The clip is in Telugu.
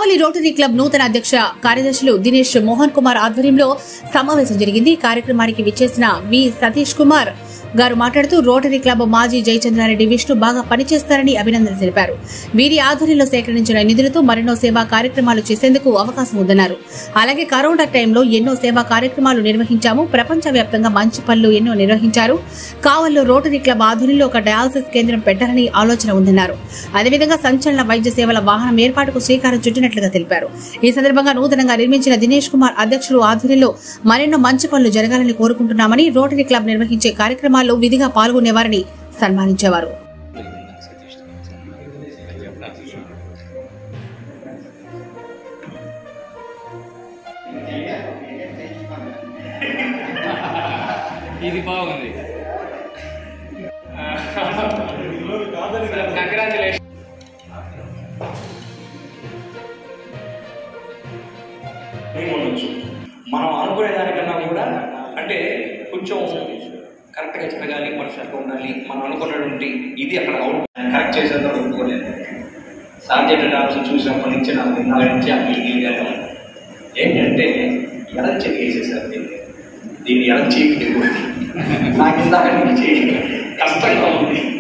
కావలి రోటరీ క్లబ్ నూతన అధ్యక్ష కార్యదర్శులు దినేష్ మోహన్ కుమార్ ఆధ్వర్యంలో సమావేశం జరిగింది ఈ కార్యక్రమానికి విచ్చేసిన వి సతీష్ కుమార్ గారు మాట్లాడుతూ రోటరీ క్లబ్ మాజీ జయచంద్రారెడ్డి విష్ణు బాగా పనిచేస్తారని అభినందనలు తెలిపారు వీరి ఆధ్వర్యంలో సేకరించిన నిధులతో మరెన్నో సేవా కార్యక్రమాలు చేసేందుకు అవకాశం ఉందన్నారు అలాగే కరోనా టైంలో ఎన్నో సేవా కార్యక్రమాలు నిర్వహించాము ప్రపంచవ్యాప్తంగా మంచి పనులు ఎన్నో నిర్వహించారు కావల్లో రోటరీ క్లబ్ ఆధ్వర్యంలో ఒక డయాలసిస్ కేంద్రం పెట్టాలని ఆలోచన ఉందన్నారు అదేవిధంగా సంచలన వైద్య సేవల వాహనం ఏర్పాటుకు శ్రీకారం చుట్టినట్లుగా తెలిపారు ఈ సందర్భంగా నూతనంగా నిర్మించిన దినేష్ కుమార్ అధ్యక్షులు ఆధ్వర్యంలో మరెన్నో మంచి పనులు జరగాలని కోరుకుంటున్నామని రోటరీ క్లబ్ నిర్వహించే కార్యక్రమాల్లో విధిగా పాల్గొనేవారిని సన్మానించేవారు ఇది బాగుంది కంగ్రాచులేషన్ మేము ఉండొచ్చు మనం అనుకునే దానికన్నా కూడా అంటే కొంచెం కరెక్ట్గా జరగాలి పర్ఫెక్ట్గా ఉండాలి మనం అనుకున్నటువంటి ఇది అక్కడ అవుట్ కరెక్ట్ చేసేంత ఒప్పుకోలేదు సాధ్యత డాక్టర్ చూసినప్పటి నుంచి నాకు ఇందాక నుంచి ఆ ఫీలింగ్ గారు ఏంటంటే ఎడం చెక్ వేసేసారు దీన్ని దీన్ని ఎడం చేయి నాకు ఇందాక నుంచి కష్టంగా ఉంది